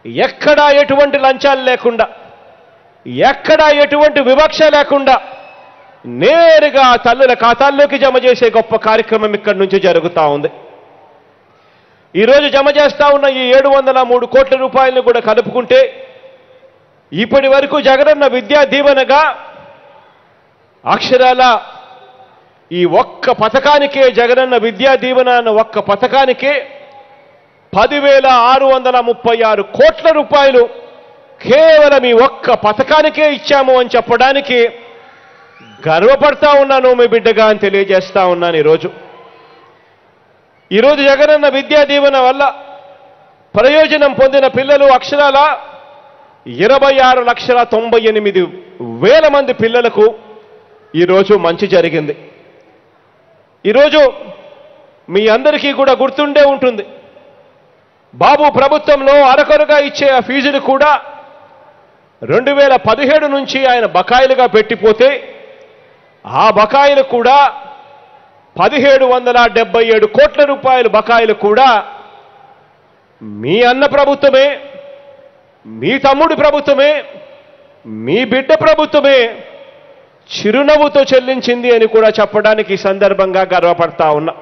ఎక్కడా ఎటువంటి లంచాలు లేకుండా ఎక్కడా ఎటువంటి వివక్ష లేకుండా నేరుగా ఆ తల్లుల ఖాతాల్లోకి జమ చేసే గొప్ప కార్యక్రమం ఇక్కడి నుంచి జరుగుతూ ఉంది ఈరోజు జమ చేస్తా ఉన్న ఈ ఏడు వందల మూడు కోట్ల రూపాయలను కూడా కలుపుకుంటే ఇప్పటి వరకు జగనన్న విద్యా దీవెనగా అక్షరాల ఈ ఒక్క పథకానికే జగనన్న విద్యా దీవెన అన్న ఒక్క పథకానికే పదివేల ఆరు వందల ముప్పై ఆరు కోట్ల రూపాయలు కేవలం ఈ ఒక్క పథకానికే ఇచ్చాము అని చెప్పడానికి గర్వపడతా ఉన్నాను మీ బిడ్డగా అని తెలియజేస్తా ఉన్నాను ఈరోజు ఈరోజు జగనన్న విద్యా దీవెన వల్ల ప్రయోజనం పొందిన పిల్లలు అక్షరాల ఇరవై ఆరు లక్షల తొంభై ఎనిమిది వేల మంది పిల్లలకు ఈరోజు మంచి జరిగింది ఈరోజు మీ అందరికీ కూడా గుర్తుండే ఉంటుంది బాబు ప్రభుత్వంలో అరకొరగా ఇచ్చే ఆ ఫీజులు కూడా రెండు వేల పదిహేడు నుంచి ఆయన బకాయిలుగా పెట్టిపోతే ఆ బకాయిలు కూడా పదిహేడు వందల డెబ్బై ఏడు కోట్ల రూపాయల బకాయిలు కూడా మీ అన్న ప్రభుత్వమే మీ తమ్ముడి ప్రభుత్వమే మీ బిడ్డ ప్రభుత్వమే చిరునవ్వుతో చెల్లించింది అని కూడా చెప్పడానికి ఈ సందర్భంగా గర్వపడతా ఉన్నా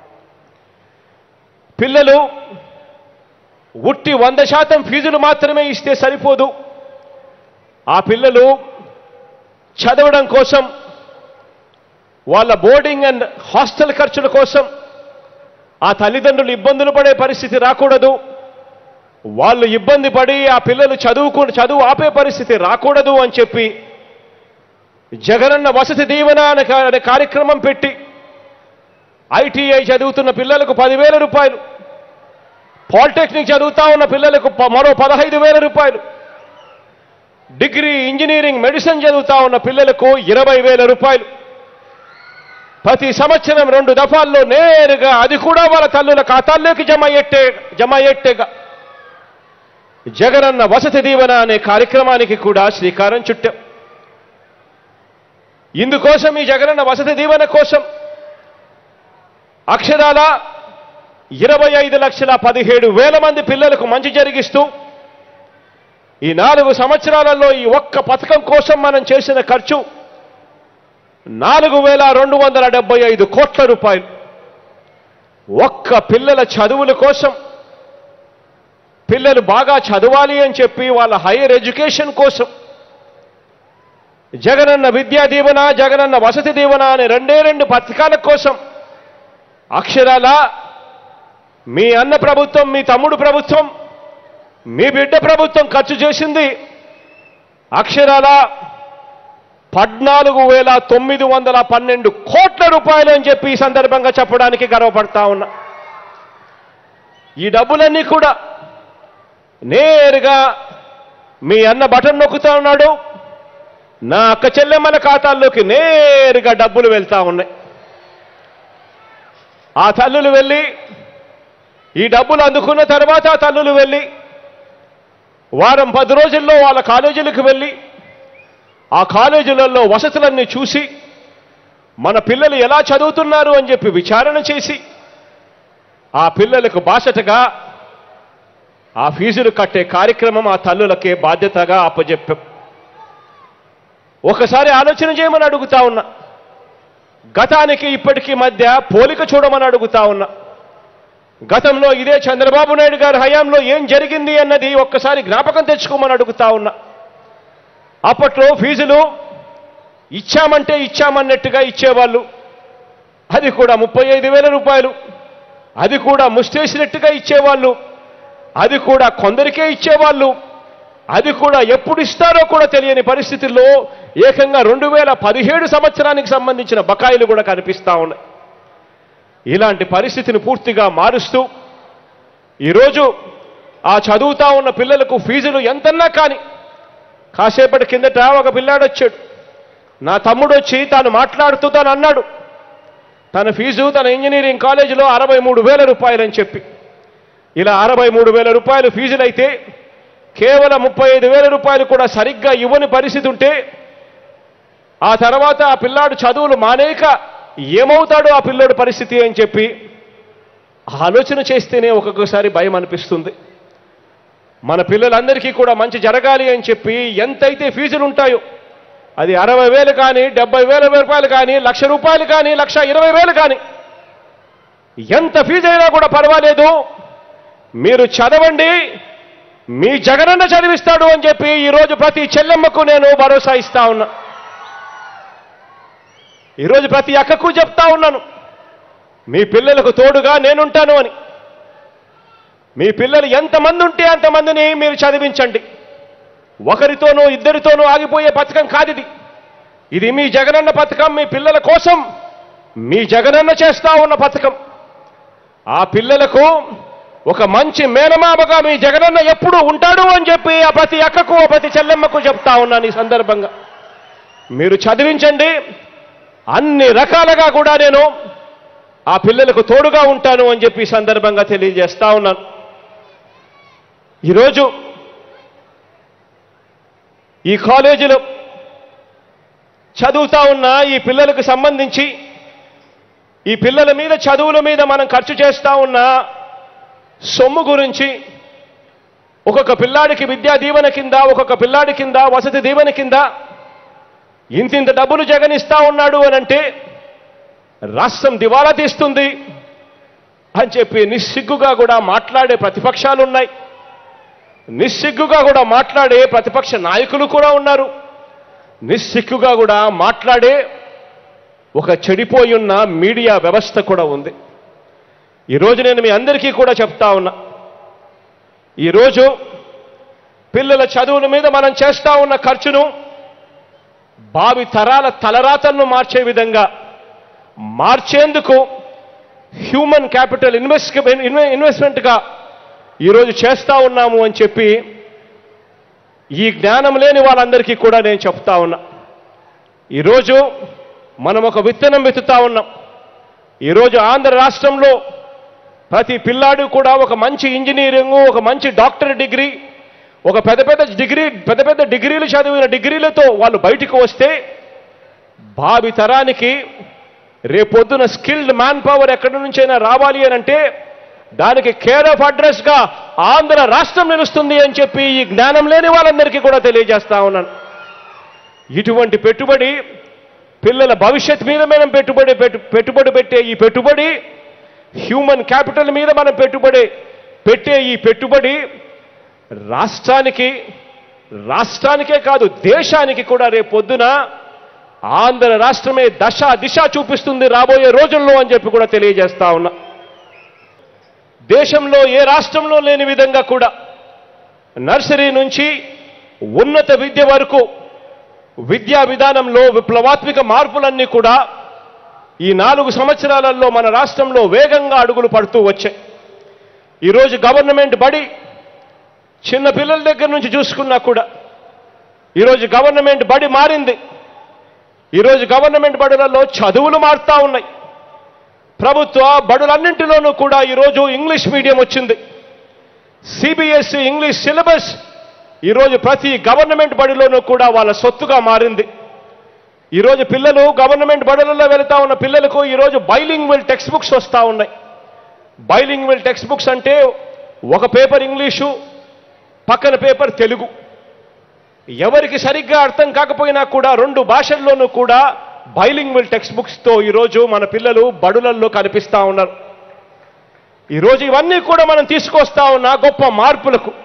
పిల్లలు ఉట్టి వంద శాతం ఫీజులు మాత్రమే ఇస్తే సరిపోదు ఆ పిల్లలు చదవడం కోసం వాళ్ళ బోర్డింగ్ అండ్ హాస్టల్ ఖర్చుల కోసం ఆ తల్లిదండ్రులు ఇబ్బందులు పడే పరిస్థితి రాకూడదు వాళ్ళు ఇబ్బంది పడి ఆ పిల్లలు చదువుకు చదువు ఆపే పరిస్థితి రాకూడదు అని చెప్పి జగనన్న వసతి దీవెన అనే కా- అనే కార్యక్రమం పెట్టి ఐటీఐ చదువుతున్న పిల్లలకు పదివేల రూపాయలు పాలిటెక్నిక్ చదువుతా ఉన్న పిల్లలకు ప- మరో పదహైదు వేల రూపాయలు డిగ్రీ ఇంజనీరింగ్ మెడిసిన్ చదువుతా ఉన్న పిల్లలకు ఇరవై వేల రూపాయలు ప్రతి సంవత్సరం రెండు దఫాల్లో నేరుగా అది కూడా వాళ్ళ తల్లుల ఖాతాల్లోకి జమ అయ్యేట్టే జమ అయ్యేట్టేగా జగనన్న వసతి దీవెన అనే కార్యక్రమానికి కూడా శ్రీకారం చుట్టాం ఇందుకోసం ఈ జగనన్న వసతి దీవెన కోసం అక్షరాల ఇరవై ఐదు లక్షల పదిహేడు వేల మంది పిల్లలకు మంచి జరిగిస్తూ ఈ నాలుగు సంవత్సరాలలో ఈ ఒక్క పథకం కోసం మనం చేసిన ఖర్చు నాలుగు వేల రెండు వందల డెబ్బై ఐదు కోట్ల రూపాయలు ఒక్క పిల్లల చదువుల కోసం పిల్లలు బాగా చదవాలి అని చెప్పి వాళ్ళ హైయర్ ఎడ్యుకేషన్ కోసం జగనన్న విద్యా దీవెన జగనన్న వసతి దీవెన అనే రెండే రెండు పథకాల కోసం అక్షరాల మీ అన్న ప్రభుత్వం మీ తమ్ముడు ప్రభుత్వం మీ బిడ్డ ప్రభుత్వం ఖర్చు చేసింది అక్షరాల పద్నాలుగు వేల తొమ్మిది వందల పన్నెండు కోట్ల రూపాయలు అని చెప్పి ఈ సందర్భంగా చెప్పడానికి గర్వపడతా ఉన్నా ఈ డబ్బులన్నీ కూడా నేరుగా మీ అన్న బటన్ నొక్కుతా ఉన్నాడు నా అక్క చెల్లెమ్మల ఖాతాల్లోకి నేరుగా డబ్బులు వెళ్తా ఉన్నాయి ఆ తల్లులు వెళ్ళి ఈ డబ్బులు అందుకున్న తర్వాత ఆ తల్లులు వెళ్ళి వారం పది రోజుల్లో వాళ్ళ కాలేజీలకు వెళ్ళి ఆ కాలేజీలలో వసతులన్నీ చూసి మన పిల్లలు ఎలా చదువుతున్నారు అని చెప్పి విచారణ చేసి ఆ పిల్లలకు బాసటగా ఆ ఫీజులు కట్టే కార్యక్రమం ఆ తల్లులకే బాధ్యతగా అప్పచెప్పాం ఒకసారి ఆలోచన చేయమని అడుగుతా ఉన్నా గతానికి ఇప్పటికీ మధ్య పోలిక చూడమని అడుగుతా ఉన్నా గతంలో ఇదే చంద్రబాబు నాయుడు గారి హయాంలో ఏం జరిగింది అన్నది ఒక్కసారి జ్ఞాపకం తెచ్చుకోమని అడుగుతా ఉన్నా అప్పట్లో ఫీజులు ఇచ్చామంటే ఇచ్చామన్నట్టుగా ఇచ్చేవాళ్ళు అది కూడా ముప్పై ఐదు వేల రూపాయలు అది కూడా ముష్టేసినట్టుగా ఇచ్చేవాళ్ళు అది కూడా కొందరికే ఇచ్చేవాళ్ళు అది కూడా ఎప్పుడు ఇస్తారో కూడా తెలియని పరిస్థితుల్లో ఏకంగా రెండు వేల పదిహేడు సంవత్సరానికి సంబంధించిన బకాయిలు కూడా కనిపిస్తా ఉన్నాయి ఇలాంటి పరిస్థితిని పూర్తిగా మారుస్తూ ఈరోజు ఆ చదువుతా ఉన్న పిల్లలకు ఫీజులు ఎంతన్నా కానీ కాసేపటి కిందట ఒక పిల్లాడు వచ్చాడు నా తమ్ముడు వచ్చి తాను మాట్లాడుతూ తాను అన్నాడు తన ఫీజు తన ఇంజనీరింగ్ కాలేజీలో అరవై మూడు వేల రూపాయలు అని చెప్పి ఇలా అరవై మూడు వేల రూపాయలు ఫీజులైతే కేవలం ముప్పై ఐదు వేల రూపాయలు కూడా సరిగ్గా ఇవ్వని పరిస్థితి ఉంటే ఆ తర్వాత ఆ పిల్లాడు చదువులు మానేక ఏమవుతాడో ఆ పిల్లోడి పరిస్థితి అని చెప్పి ఆలోచన చేస్తేనే ఒక్కొక్కసారి భయం అనిపిస్తుంది మన పిల్లలందరికీ కూడా మంచి జరగాలి అని చెప్పి ఎంతైతే ఫీజులు ఉంటాయో అది అరవై వేలు కానీ డెబ్బై వేల రూపాయలు కానీ లక్ష రూపాయలు కానీ లక్ష ఇరవై వేలు కానీ ఎంత ఫీజు అయినా కూడా పర్వాలేదు మీరు చదవండి మీ జగనన్న చదివిస్తాడు అని చెప్పి ఈరోజు ప్రతి చెల్లెమ్మకు నేను భరోసా ఇస్తా ఉన్నా ఈరోజు ప్రతి అక్కకు చెప్తా ఉన్నాను మీ పిల్లలకు తోడుగా నేనుంటాను అని మీ పిల్లలు ఎంతమంది ఉంటే అంతమందిని మీరు చదివించండి ఒకరితోనూ ఇద్దరితోనూ ఆగిపోయే పథకం కాదు ఇది ఇది మీ జగనన్న పథకం మీ పిల్లల కోసం మీ జగనన్న చేస్తా ఉన్న పథకం ఆ పిల్లలకు ఒక మంచి మేనమామగా మీ జగనన్న ఎప్పుడు ఉంటాడు అని చెప్పి ఆ ప్రతి అక్కకు ఆ ప్రతి చెల్లెమ్మకు చెప్తా ఉన్నాను ఈ సందర్భంగా మీరు చదివించండి అన్ని రకాలుగా కూడా నేను ఆ పిల్లలకు తోడుగా ఉంటాను అని చెప్పి ఈ సందర్భంగా తెలియజేస్తా ఉన్నాను ఈరోజు ఈ కాలేజీలో చదువుతా ఉన్న ఈ పిల్లలకు సంబంధించి ఈ పిల్లల మీద చదువుల మీద మనం ఖర్చు చేస్తా ఉన్న సొమ్ము గురించి ఒక్కొక్క పిల్లాడికి విద్యా దీవెన కింద ఒక్కొక్క పిల్లాడి కింద వసతి దీవెన కింద ఇంతింత డబ్బులు జగన్ ఇస్తా ఉన్నాడు అని అంటే రాష్ట్రం దివాలా తీస్తుంది అని చెప్పి నిస్సిగ్గుగా కూడా మాట్లాడే ప్రతిపక్షాలు ఉన్నాయి నిస్సిగ్గుగా కూడా మాట్లాడే ప్రతిపక్ష నాయకులు కూడా ఉన్నారు నిస్సిగ్గుగా కూడా మాట్లాడే ఒక చెడిపోయి ఉన్న మీడియా వ్యవస్థ కూడా ఉంది ఈరోజు నేను మీ అందరికీ కూడా చెప్తా ఉన్నా ఈరోజు పిల్లల చదువుల మీద మనం చేస్తా ఉన్న ఖర్చును భావి తరాల తలరాతలను మార్చే విధంగా మార్చేందుకు హ్యూమన్ క్యాపిటల్ ఇన్వెస్ట్ ఇన్వెస్ట్మెంట్గా ఈరోజు చేస్తా ఉన్నాము అని చెప్పి ఈ జ్ఞానం లేని వాళ్ళందరికీ కూడా నేను చెప్తా ఉన్నా ఈరోజు మనం ఒక విత్తనం విత్తుతా ఉన్నాం ఈరోజు ఆంధ్ర రాష్ట్రంలో ప్రతి పిల్లాడు కూడా ఒక మంచి ఇంజనీరింగ్ ఒక మంచి డాక్టర్ డిగ్రీ ఒక పెద్ద పెద్ద డిగ్రీ పెద్ద పెద్ద డిగ్రీలు చదివిన డిగ్రీలతో వాళ్ళు బయటకు వస్తే భావి తరానికి రేపొద్దున స్కిల్డ్ మ్యాన్ పవర్ ఎక్కడి నుంచైనా రావాలి అని అంటే దానికి కేర్ ఆఫ్ అడ్రస్గా ఆంధ్ర రాష్ట్రం నిలుస్తుంది అని చెప్పి ఈ జ్ఞానం లేని వాళ్ళందరికీ కూడా తెలియజేస్తా ఉన్నాను ఇటువంటి పెట్టుబడి పిల్లల భవిష్యత్ మీద మనం పెట్టుబడి పెట్టు- పెట్టుబడి పెట్టే ఈ పెట్టుబడి హ్యూమన్ క్యాపిటల్ మీద మనం పెట్టుబడి పెట్టే ఈ పెట్టుబడి రాష్ట్రానికి రాష్ట్రానికే కాదు దేశానికి కూడా రేపొద్దున ఆంధ్ర రాష్ట్రమే దశ దిశ చూపిస్తుంది రాబోయే రోజుల్లో అని చెప్పి కూడా తెలియజేస్తా ఉన్నా దేశంలో ఏ రాష్ట్రంలో లేని విధంగా కూడా నర్సరీ నుంచి ఉన్నత విద్య వరకు విద్యా విధానంలో విప్లవాత్మక మార్పులన్నీ కూడా ఈ నాలుగు సంవత్సరాలలో మన రాష్ట్రంలో వేగంగా అడుగులు పడుతూ వచ్చాయి ఈరోజు గవర్నమెంట్ బడి చిన్న పిల్లల దగ్గర నుంచి చూసుకున్నా కూడా ఈరోజు గవర్నమెంట్ బడి మారింది ఈరోజు గవర్నమెంట్ బడులలో చదువులు మారుతా ఉన్నాయి ప్రభుత్వ బడులన్నింటిలోనూ కూడా ఈరోజు ఇంగ్లీష్ మీడియం వచ్చింది సిబిఎస్ఈ ఇంగ్లీష్ సిలబస్ ఈరోజు ప్రతి గవర్నమెంట్ బడిలోనూ కూడా వాళ్ళ సొత్తుగా మారింది ఈరోజు పిల్లలు గవర్నమెంట్ బడులలో వెళ్తా ఉన్న పిల్లలకు ఈరోజు బైలింగ్వెల్ టెక్స్ట్ బుక్స్ వస్తూ ఉన్నాయి బైలింగ్వెల్ టెక్స్ట్ బుక్స్ అంటే ఒక పేపర్ ఇంగ్లీషు పక్కన పేపర్ తెలుగు ఎవరికి సరిగ్గా అర్థం కాకపోయినా కూడా రెండు భాషల్లోనూ కూడా బైలింగ్వెల్ టెక్స్ట్ బుక్స్తో ఈరోజు మన పిల్లలు బడులల్లో కనిపిస్తా ఉన్నారు ఈరోజు ఇవన్నీ కూడా మనం తీసుకొస్తా ఉన్న గొప్ప మార్పులకు